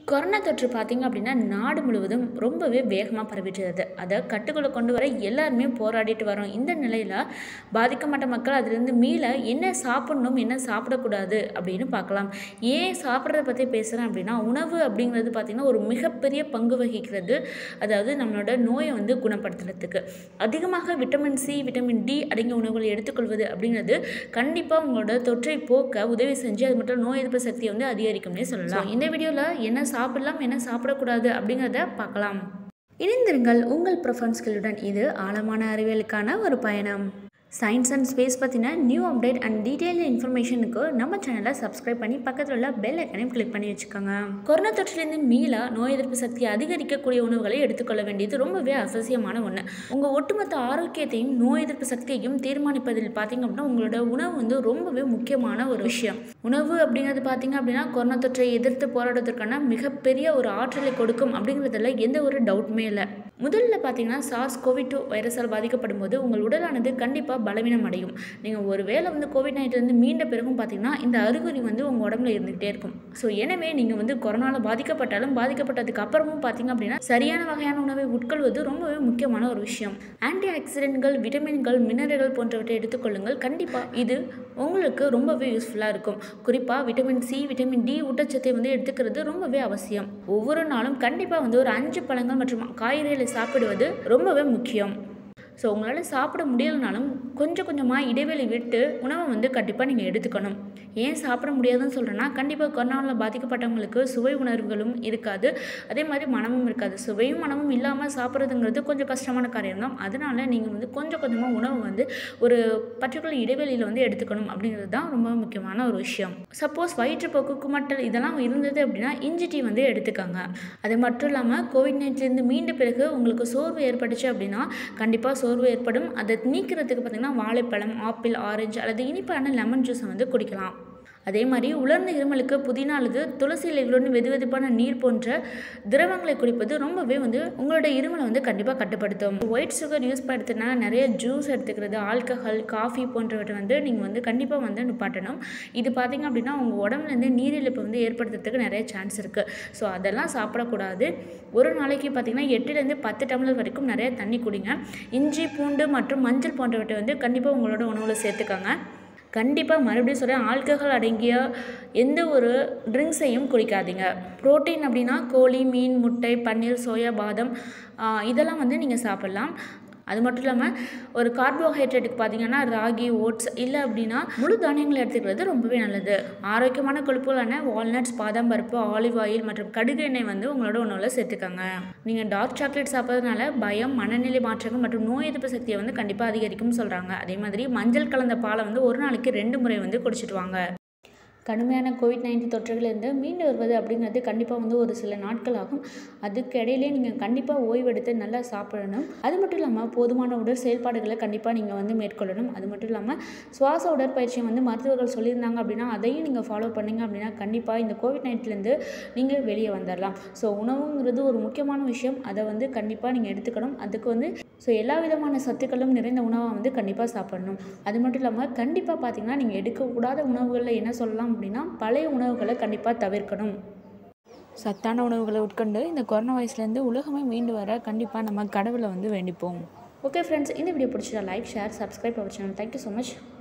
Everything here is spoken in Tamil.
கொரோனா தொற்று பார்த்திங்க அப்படின்னா நாடு முழுவதும் ரொம்பவே வேகமாக பரவிட்டு வருது அதை கட்டுக்குள்ளே கொண்டு வர எல்லாருமே போராடிட்டு வரோம் இந்த நிலையில் பாதிக்கப்பட்ட மக்கள் அதிலிருந்து மீள என்ன சாப்பிடணும் என்ன சாப்பிடக்கூடாது அப்படின்னு பார்க்கலாம் ஏன் சாப்பிட்றத பற்றி பேசுகிறேன் அப்படின்னா உணவு அப்படிங்கிறது பார்த்திங்கன்னா ஒரு மிகப்பெரிய பங்கு வகிக்கிறது அதாவது நம்மளோட நோயை வந்து குணப்படுத்துறதுக்கு அதிகமாக விட்டமின் சி விட்டமின் டி அடங்கிய உணவுகளை எடுத்துக்கொள்வது அப்படிங்கிறது கண்டிப்பாக உங்களோட தொற்றை போக்க உதவி செஞ்சு அது மட்டும் நோய் எதிர்ப்பு சக்தியை வந்து அதிகரிக்கும்னே சொல்லலாம் இந்த வீடியோவில் என்ன சாப்பிடலாம் என்ன சாப்பிடக்கூடாது அப்படிங்கிறத பார்க்கலாம் இணைந்திருங்கள் உங்கள் ப்ரொஃபன்ஸ்களுடன் இது ஆழமான அறிவியலுக்கான ஒரு பயணம் சயின்ஸ் அண்ட் ஸ்பேஸ் பற்றின நியூ அப்டேட் அண்ட் டீட்டெயில் இன்ஃபர்மேஷனுக்கு நம்ம சேனலை சப்ஸ்கிரைப் பண்ணி பக்கத்தில் உள்ள பெல் ஐக்கனையும் கிளிக் பண்ணி வச்சுக்கோங்க கொரோனா தொற்றிலிருந்து மீள நோய் எதிர்ப்பு சக்தியை அதிகரிக்கக்கூடிய உணவுகளை எடுத்துக்கொள்ள வேண்டியது ரொம்பவே அவசியமான ஒன்று உங்கள் ஒட்டுமொத்த ஆரோக்கியத்தையும் நோய் எதிர்ப்பு சக்தியையும் தீர்மானிப்பதில் பார்த்தீங்க அப்படின்னா உங்களோட உணவு வந்து ரொம்பவே முக்கியமான ஒரு விஷயம் உணவு அப்படிங்கிறது பார்த்தீங்க அப்படின்னா கொரோனா தொற்றை எதிர்த்து போராடுவதற்கான மிகப்பெரிய ஒரு ஆற்றலை கொடுக்கும் அப்படிங்கிறதுல எந்த ஒரு டவுட்டுமே இல்லை முதல்ல பார்த்தீங்கன்னா சார்ஸ் கோவிட் டூ வைரஸால் பாதிக்கப்படும் போது உங்கள் உடலானது கண்டிப்பாக பலவீனம் அடையும் நீங்கள் ஒரு வேளை வந்து கோவிட் நைன்லேருந்து மீண்ட பிறகும் பார்த்தீங்கன்னா இந்த அறிகுறி வந்து உங்கள் உடம்புல இருந்துகிட்டே இருக்கும் ஸோ எனவே நீங்கள் வந்து கொரோனாவில் பாதிக்கப்பட்டாலும் பாதிக்கப்பட்டதுக்கு அப்புறமும் பார்த்தீங்க அப்படின்னா சரியான வகையான உணவை உட்கொள்வது ரொம்பவே முக்கியமான ஒரு விஷயம் ஆன்டி ஆக்சிடென்ட்கள் விட்டமின்கள் மினரல்கள் போன்றவற்றை எடுத்துக்கொள்ளுங்கள் கண்டிப்பாக இது உங்களுக்கு ரொம்பவே யூஸ்ஃபுல்லாக இருக்கும் குறிப்பாக விட்டமின் சி விட்டமின் டி ஊட்டச்சத்தை வந்து எடுத்துக்கிறது ரொம்பவே அவசியம் ஒவ்வொரு நாளும் கண்டிப்பாக வந்து ஒரு அஞ்சு பழங்கள் மற்றும் காய்கறிகளை சாப்பிடுவது ரொம்பவே முக்கியம் ஸோ உங்களால் சாப்பிட முடியலனாலும் கொஞ்சம் கொஞ்சமாக இடைவெளி விட்டு உணவை வந்து கண்டிப்பாக நீங்கள் எடுத்துக்கணும் ஏன் சாப்பிட முடியாதுன்னு சொல்கிறேன்னா கண்டிப்பாக கொரோனாவில் பாதிக்கப்பட்டவங்களுக்கு சுவை உணர்வுகளும் இருக்காது அதே மாதிரி மனமும் இருக்காது சுவையும் மனமும் இல்லாமல் சாப்பிட்றதுங்கிறது கொஞ்சம் கஷ்டமான காரியம் தான் அதனால நீங்கள் வந்து கொஞ்சம் கொஞ்சமாக உணவு வந்து ஒரு பர்டிகுலர் இடைவெளியில் வந்து எடுத்துக்கணும் அப்படிங்கிறது தான் ரொம்ப முக்கியமான ஒரு விஷயம் சப்போஸ் வயிற்றுப்போக்கு குமட்டல் இதெல்லாம் இருந்தது அப்படின்னா இஞ்சி டீ வந்து எடுத்துக்கோங்க அது மட்டும் இல்லாமல் கோவிட் நைன்டீன்லேருந்து மீண்ட பிறகு உங்களுக்கு சோர்வு ஏற்பட்டுச்சு அப்படின்னா கண்டிப்பாக சோர்வு ஏற்படும் அதை நீக்கிறதுக்கு பார்த்திங்கன்னா வாழைப்பழம் ஆப்பிள் ஆரஞ்சு அல்லது இனிப்பான லெமன் ஜூஸை வந்து குடிக்கலாம் அதே மாதிரி உலர்ந்த இருமலுக்கு புதினா அல்லது துளசி இலைகளுடன் வெது வெதுப்பான நீர் போன்ற திரவங்களை குடிப்பது ரொம்பவே வந்து உங்களோட இருமலை வந்து கண்டிப்பாக கட்டுப்படுத்தும் ஒயிட் சுகர் யூஸ் படுத்தினா நிறைய ஜூஸ் எடுத்துக்கிறது ஆல்கஹால் காஃபி போன்றவற்றை வந்து நீங்கள் வந்து கண்டிப்பாக வந்து நிப்பாட்டணும் இது பார்த்திங்க அப்படின்னா உங்கள் உடம்புலேருந்து நீரிழிப்பு வந்து ஏற்படுத்துறதுக்கு நிறைய சான்ஸ் இருக்குது ஸோ அதெல்லாம் சாப்பிடக்கூடாது ஒரு நாளைக்கு பார்த்திங்கன்னா எட்டுலேருந்து பத்து டம்ளர் வரைக்கும் நிறைய தண்ணி குடிங்க இஞ்சி பூண்டு மற்றும் மஞ்சள் போன்றவற்றை வந்து கண்டிப்பாக உங்களோட உணவில் சேர்த்துக்கோங்க கண்டிப்பாக மறுபடியும் சொல்கிறேன் ஆல்கஹால் அடங்கிய எந்த ஒரு ட்ரிங்க்ஸையும் குடிக்காதீங்க ப்ரோட்டீன் அப்படின்னா கோழி மீன் முட்டை பன்னீர் சோயா பாதம் இதெல்லாம் வந்து நீங்கள் சாப்பிட்லாம் அது மட்டும் இல்லாமல் ஒரு கார்போஹைட்ரேட்டுக்கு பார்த்தீங்கன்னா ராகி ஓட்ஸ் இல்லை அப்படின்னா முழு தானியங்களை எடுத்துக்கிறது ரொம்பவே நல்லது ஆரோக்கியமான கொழுப்புகளான வால்நட்ஸ் பாதாம் பருப்பு ஆலிவ் ஆயில் மற்றும் கடுகு எண்ணெய் வந்து உங்களோட உணவில் சேர்த்துக்கோங்க நீங்கள் டார்க் சாக்லேட் சாப்பிட்றதுனால பயம் மனநிலை மாற்றங்கள் மற்றும் நோய் எதிர்ப்பு சக்தியை வந்து கண்டிப்பாக அதிகரிக்கும்னு சொல்கிறாங்க அதே மாதிரி மஞ்சள் கலந்த பாலை வந்து ஒரு நாளைக்கு ரெண்டு முறை வந்து குடிச்சிட்டு வாங்க கடுமையான கோவிட் நைன்டீன் தொற்றுகளிலிருந்து மீண்டு வருவது அப்படிங்கிறது கண்டிப்பாக வந்து ஒரு சில நாட்கள் ஆகும் அதுக்கு இடையிலே நீங்கள் கண்டிப்பாக ஓய்வெடுத்து நல்லா சாப்பிடணும் அது மட்டும் இல்லாமல் போதுமான உடல் செயல்பாடுகளை கண்டிப்பாக நீங்கள் வந்து மேற்கொள்ளணும் அது மட்டும் இல்லாமல் சுவாச உடற்பயிற்சியை வந்து மருத்துவர்கள் சொல்லியிருந்தாங்க அப்படின்னா அதையும் நீங்கள் ஃபாலோ பண்ணிங்க அப்படின்னா கண்டிப்பாக இந்த கோவிட் நைன்டீன்லேருந்து நீங்கள் வெளியே வந்துடலாம் ஸோ உணவுங்கிறது ஒரு முக்கியமான விஷயம் அதை வந்து கண்டிப்பாக நீங்கள் எடுத்துக்கணும் அதுக்கு வந்து ஸோ எல்லா விதமான சத்துக்களும் நிறைந்த உணவை வந்து கண்டிப்பாக சாப்பிடணும் அது மட்டும் இல்லாமல் கண்டிப்பாக பார்த்தீங்கன்னா நீங்கள் எடுக்கக்கூடாத உணவுகளில் என்ன சொல்லலாம் அப்படின்னா பழைய உணவுகளை கண்டிப்பாக தவிர்க்கணும் சத்தான உணவுகளை உட்கொண்டு இந்த கொரோனா வயசுலேருந்து உலகமே மீண்டு வர கண்டிப்பாக நம்ம கடவுளை வந்து வேண்டிப்போம் ஓகே ஃப்ரெண்ட்ஸ் இந்த வீடியோ பிடிச்சா like share subscribe our channel thank you so much